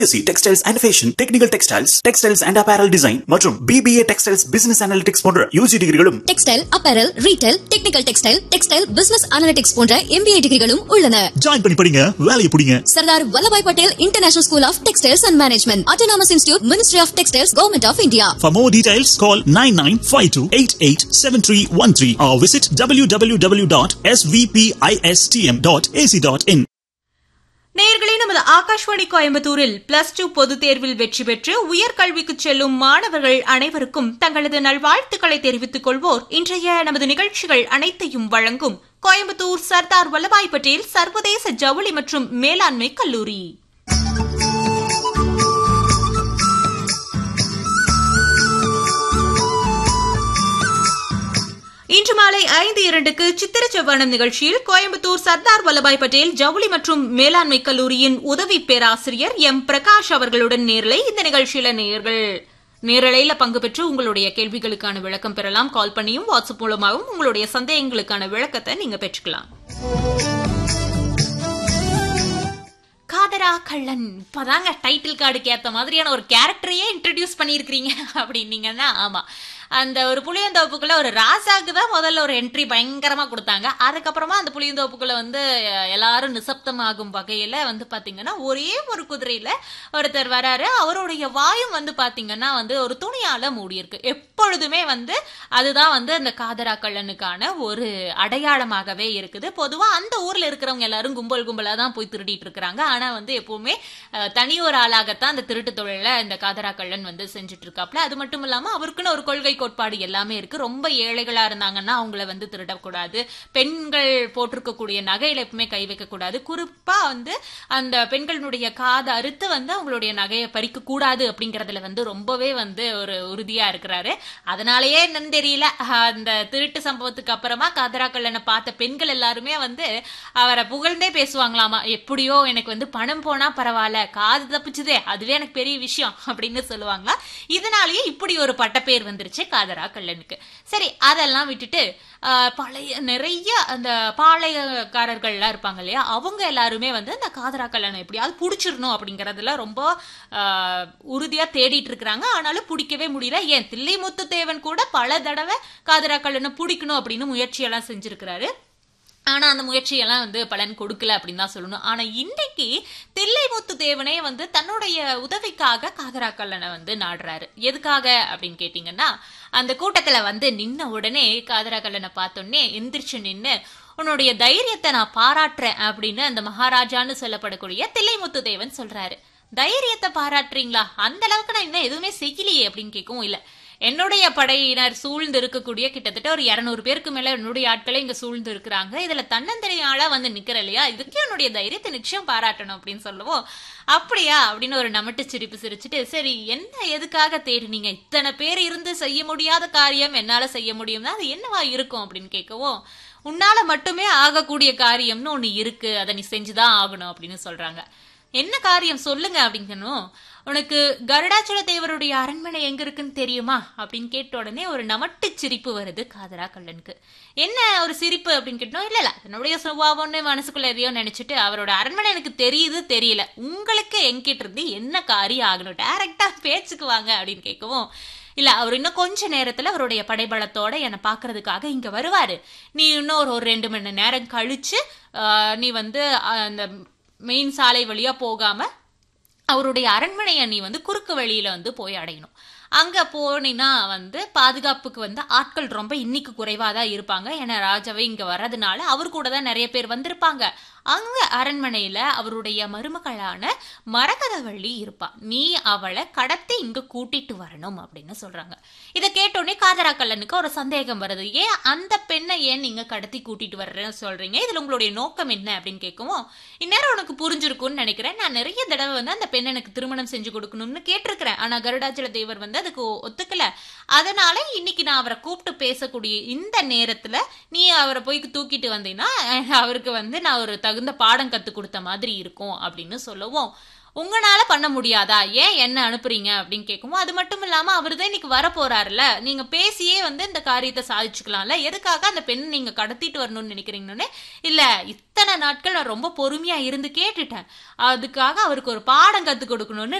BSc textiles and fashion technical textiles textiles and apparel design மற்றும் BBA textiles business analytics போன்ற UG டிகிரிகளும் textile apparel retail technical textile textile business analytics போன்ற MBA டிகிரிகளும் உள்ளன join பண்ணி படிங்க வேலையை பிடிங்க Sardar Vallabhbhai Patel international school of textiles and management autonomous institute ministry of textiles government of India For more details, call 9952887313 or visit www.svpistm.ac.in. நேயர்களே நமது ஆகாஷ்வாணி கோயம்புத்தூரில் பிளஸ் டூ பொதுத் தேர்வில் வெற்றி பெற்று உயர்கல்விக்கு செல்லும் மாணவர்கள் அனைவருக்கும் தங்களது நல்வாழ்த்துக்களை தெரிவித்துக் கொள்வோர் இன்றைய நமது நிகழ்ச்சிகள் அனைத்தையும் வழங்கும் கோயம்புத்தூர் சர்தார் வல்லபாய் பட்டேல் சர்வதேச ஜவுளி மற்றும் மேலாண்மை கல்லூரி இன்று மாலை ஐந்து இரண்டுக்கு சித்திர செவ்வானம் நிகழ்ச்சியில் கோயம்புத்தூர் சர்தார் வல்லபாய் பட்டேல் ஜவுளி மற்றும் மேலாண்மை கல்லூரியின் உதவி பேராசிரியர் எம் பிரகாஷ் அவர்களுடன் நேரலை இந்த நிகழ்ச்சியில நேர்கள் நேரலையில பங்கு பெற்று உங்களுடைய கேள்விகளுக்கான விளக்கம் பெறலாம் கால் பண்ணியும் வாட்ஸ்அப் மூலமாகவும் உங்களுடைய சந்தேகங்களுக்கான விளக்கத்தை நீங்க பெற்றுக்கலாம் காதரா கள்ளன் இப்பதாங்க டைட்டில் கார்டுக்கு ஏத்த மாதிரியான ஒரு கேரக்டரையே இன்ட்ரடியூஸ் பண்ணியிருக்கிறீங்க அப்படின்னீங்கன்னா ஆமா அந்த ஒரு புளியந்தோப்புக்குள்ள ஒரு ராசாக்கு தான் முதல்ல ஒரு என்ட்ரி பயங்கரமா கொடுத்தாங்க அதுக்கப்புறமா அந்த புளியந்தோப்புக்குள்ள வந்து அஹ், எல்லாரும் நிசப்தமாகும் வகையில வந்து பாத்தீங்கன்னா ஒரே ஒரு குதிரையில ஒருத்தர் வராரு அவருடைய வாயும் வந்து பாத்தீங்கன்னா வந்து ஒரு துணியால மூடியிருக்கு எப்பொழுதுமே வந்து அதுதான் வந்து அந்த காதரா கள்ளனுக்கான ஒரு அடையாளமாகவே இருக்குது பொதுவா அந்த ஊர்ல இருக்கிறவங்க எல்லாரும் கும்பல் கும்பலா தான் போய் திருடிட்டு இருக்கிறாங்க ஆனா வந்து எப்பவுமே அஹ், தனி ஒரு ஆளாகத்தான் அந்த திருட்டு தொழில இந்த காதரா கள்ளன் வந்து செஞ்சுட்டு இருக்காப்ல அது மட்டும் இல்லாம அவருக்குன்னு ஒரு கொள்கை கோட்பாடு எல்லாமே இருக்கு ரொம்ப ஏழைகளா இருந்தாங்கன்னா அவங்கள வந்து திருடக்கூடாது பெண்கள் போட்டிருக்கக்கூடிய நகையில எப்பவுமே கை வைக்க கூடாது குறிப்பா வந்து அந்த பெண்களுடைய காதை அறுத்து வந்து அவங்களுடைய நகையை பறிக்க கூடாது அப்படிங்கறதுல வந்து ரொம்பவே வந்து ஒரு உறுதியா இருக்கிறாரு அதனாலயே என்னன்னு தெரியல அஹ், அந்த திருட்டு சம்பவத்துக்கு அப்புறமா காதரா கல்லனை பார்த்த பெண்கள் எல்லாருமே வந்து அவரை புகழ்ந்தே பேசுவாங்களாமா எப்படியோ எனக்கு வந்து பணம் போனா பரவாயில்ல காது தப்பிச்சுதே அதுவே எனக்கு பெரிய விஷயம் அப்படின்னு சொல்லுவாங்களா இதனாலயே இப்படி ஒரு பட்டப்பேர் வந்துருச்சு காதரா கல்லனுக்கு சரி அதெல்லாம் விட்டுட்டு ஆஹ், பழைய நிறைய அந்த பாளையக்காரர்கள்லாம் இருப்பாங்க இல்லையா அவங்க எல்லாருமே வந்து அந்த காதரா கல்லனை எப்படியாவது பிடிச்சிடணும் அப்படிங்கறதுல ரொம்ப ஆஹ், உறுதியா தேடிட்டு இருக்கிறாங்க ஆனாலும் பிடிக்கவே முடியல ஏன் தில்லைமுத்து தேவன் கூட பல தடவை காதரா கல்லனை பிடிக்கணும் அப்படின்னு முயற்சியெல்லாம் செஞ்சிருக்கிறாரு ஆனா அந்த முயற்சியெல்லாம் வந்து பலன் கொடுக்கல அப்படின்னு தான் சொல்லணும் ஆனா இன்னைக்கு தில்லைமுத்து தேவனே வந்து தன்னுடைய உதவிக்காக காதரா கல்லனை வந்து நாடுறாரு எதுக்காக அப்படின்னு கேட்டீங்கன்னா அந்த கூட்டத்துல வந்து நின்ன உடனே காதரா கல்லனை பார்த்தோன்னே எந்திரிச்சு நின்னு உன்னுடைய தைரியத்தை நான் பாராட்டுறேன் அப்படின்னு அந்த மகாராஜான்னு சொல்லப்படக்கூடிய தில்லைமுத்து தேவன் சொல்றாரு தைரியத்தை பாராட்டுறீங்களா அந்த அளவுக்கு நான் இன்னும் எதுவுமே செய்யலையே அப்படின்னு கேட்கவும் இல்ல என்னுடைய படையினர் சூழ்ந்து இருக்கக்கூடிய கிட்டத்தட்ட ஒரு இருநூறு பேருக்கு மேல என்னுடைய ஆட்களே இங்க சூழ்ந்து இருக்கிறாங்க இதுல தன்னந்தனியாளா வந்து நிக்கிற இல்லையா இதுக்கு என்னுடைய தைரியத்தை நிச்சயம் பாராட்டணும் அப்படின்னு சொல்லவும் அப்படியா அப்படின்னு ஒரு நமட்டு சிரிப்பு சிரிச்சுட்டு சரி என்ன எதுக்காக தேடினீங்க இத்தனை பேர் இருந்து செய்ய முடியாத காரியம் என்னால செய்ய முடியும்னா அது என்னவா இருக்கும் அப்படின்னு கேட்கவும் உன்னால மட்டுமே ஆகக்கூடிய காரியம்னு ஒண்ணு இருக்கு அதை நீ செஞ்சுதான் ஆகணும் அப்படின்னு சொல்றாங்க என்ன காரியம் சொல்லுங்க அப்படிங்கணும் உனக்கு கருடாச்சல தேவருடைய அரண்மனை எங்க இருக்குன்னு தெரியுமா அப்படின்னு கேட்ட உடனே ஒரு நமட்டு சிரிப்பு வருது காதரா கல்லனுக்கு என்ன ஒரு சிரிப்பு அப்படின்னு கேட்டோம் இல்ல இல்ல என்னுடைய சுபாவம்னு மனசுக்குள்ள எதையோ நினைச்சிட்டு அவரோட அரண்மனை எனக்கு தெரியுது தெரியல உங்களுக்கு என்கிட்ட இருந்து என்ன காரியம் ஆகணும் டைரக்டா பேச்சுக்கு வாங்க அப்படின்னு கேட்கவும் இல்ல அவர் இன்னும் கொஞ்ச நேரத்துல அவருடைய படைபலத்தோட என்னை பாக்குறதுக்காக இங்க வருவாரு நீ இன்னும் ஒரு ஒரு ரெண்டு மணி நேரம் கழிச்சு ஆஹ், நீ வந்து ஆஹ், அந்த மெயின் சாலை வழியா போகாம அவருடைய அரண்மனையை நீ வந்து குறுக்கு வழியில வந்து போய் அடையணும் அங்க போனீன்னா வந்து பாதுகாப்புக்கு வந்து ஆட்கள் ரொம்ப இன்னைக்கு குறைவா தான் இருப்பாங்க ஏன்னா ராஜாவே இங்க வர்றதுனால அவர் கூட தான் நிறைய பேர் வந்திருப்பாங்க அங்க அரண்மனையில அவருடைய மருமகளான மரகதவள்ளி இருப்பா நீ அவளை கடத்தி இங்க கூட்டிட்டு வரணும் அப்படின்னு சொல்றாங்க இதை கேட்டோடனே காதரா கல்லனுக்கு ஒரு சந்தேகம் வருது ஏன் அந்த பெண்ணை ஏன் நீங்க கடத்தி கூட்டிட்டு வர்றேன்னு சொல்றீங்க இதுல உங்களுடைய நோக்கம் என்ன அப்படின்னு கேட்கவும் இந்நேரம் உனக்கு புரிஞ்சிருக்கும்னு நினைக்கிறேன் நான் நிறைய தடவை வந்து அந்த பெண் எனக்கு திருமணம் செஞ்சு கொடுக்கணும்னு கேட்டிருக்கிறேன் ஆனா கருடாச்சல தேவர் வந்து அதுக்கு ஒத்துக்கல அதனால இன்னைக்கு நான் அவரை கூப்பிட்டு பேசக்கூடிய இந்த நேரத்துல நீ அவரை போய் தூக்கிட்டு வந்தீங்கன்னா அஹ், அவருக்கு வந்து நான் ஒரு தகுந்த பாடம் கத்து கொடுத்த மாதிரி இருக்கும் அப்படின்னு சொல்லவும் உங்களால பண்ண முடியாதா ஏன் என்ன அனுப்புறீங்க அப்படின்னு கேட்கும்போது அது மட்டும் இல்லாம அவர் தான் இன்னைக்கு வர போறாருல நீங்க பேசியே வந்து இந்த காரியத்தை சாதிச்சுக்கலாம்ல எதுக்காக அந்த பெண் நீங்க கடத்திட்டு வரணும்னு நினைக்கிறீங்கன்னு இல்ல இத்தனை நாட்கள் நான் ரொம்ப பொறுமையா இருந்து கேட்டுட்டேன் அதுக்காக அவருக்கு ஒரு பாடம் கத்து கொடுக்கணும்னு